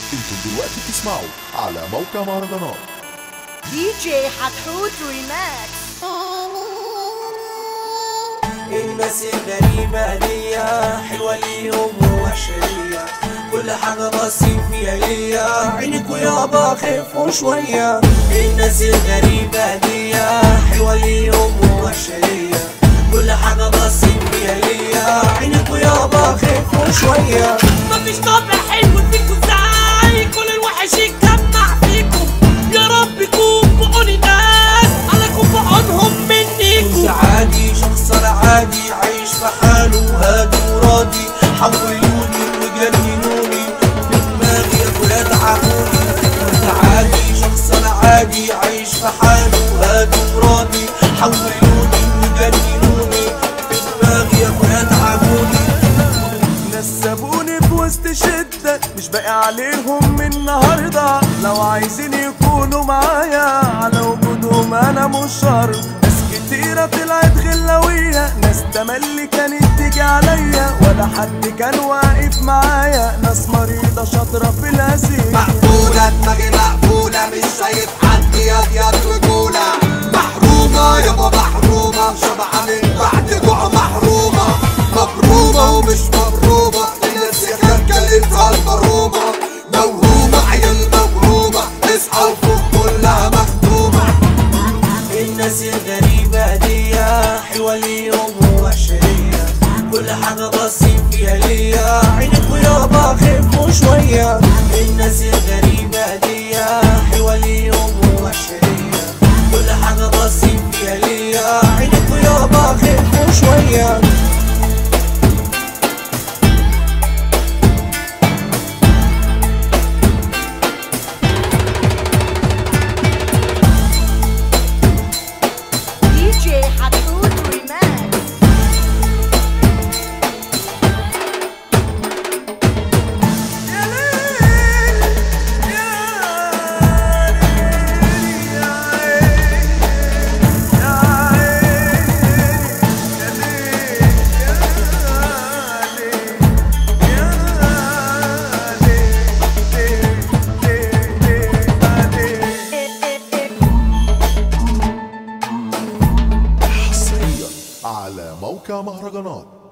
انتم دلوقتي بتسمعوا على موقع مهرجانات دي جي حتحوت ريماكس الناس الغريبة ليا حلوة ليهم ووحشة ليا كل حاجة باصين فيها ليا عينكوا يابا خفوا شوية الناس الغريبة ليا حلوة ليهم ووحشة ليا كل حاجة باصين فيها ليا عينكوا يابا خفوا شوية مفيش طبع حلو فيكوا ازاي كل الوحش يتجمع فيكم يا رب يكون بعون الناس عليكم بعونهم منيكم عادي شخص انا عادي عايش في حاله هادي وراضي حولوني وجننوني بدماغي يا تعبوني كنت عادي شخص انا عادي عايش في حاله هادي وراضي حولوني وجننوني بدماغي يا تعبوني نسبوني في وسط شدة مش باقي عليهم من النهاردة لو عايزين يكونوا معايا على وجودهم أنا مش شرط ناس كتيرة طلعت غلاوية ناس تملي كانت تيجي عليا ولا حد كان واقف معايا ناس مريضة شاطرة في الهزيمة مقبولة دماغي مقبولة مش شايف حد يا رجولة محرومة يابا محرومة شبعة من بعد جوع محرومة مبرومة ومش مبرومة الناس يا كلمتها المرومة موهومة عيال موهومة اصحى وفوق كلها مخدومة الناس الغريبة دي حلوة ليهم ووحشة ليا كل حاجة باصين فيها ليا عينكوا يابا خفوا شوية الناس الغريبة دي حلوة ليهم ووحشة ليا كل حاجة باصين فيها ليا عينكوا يابا خفوا شوية دي جي حتحوت ريماكس حصريا على موقع مهرجانات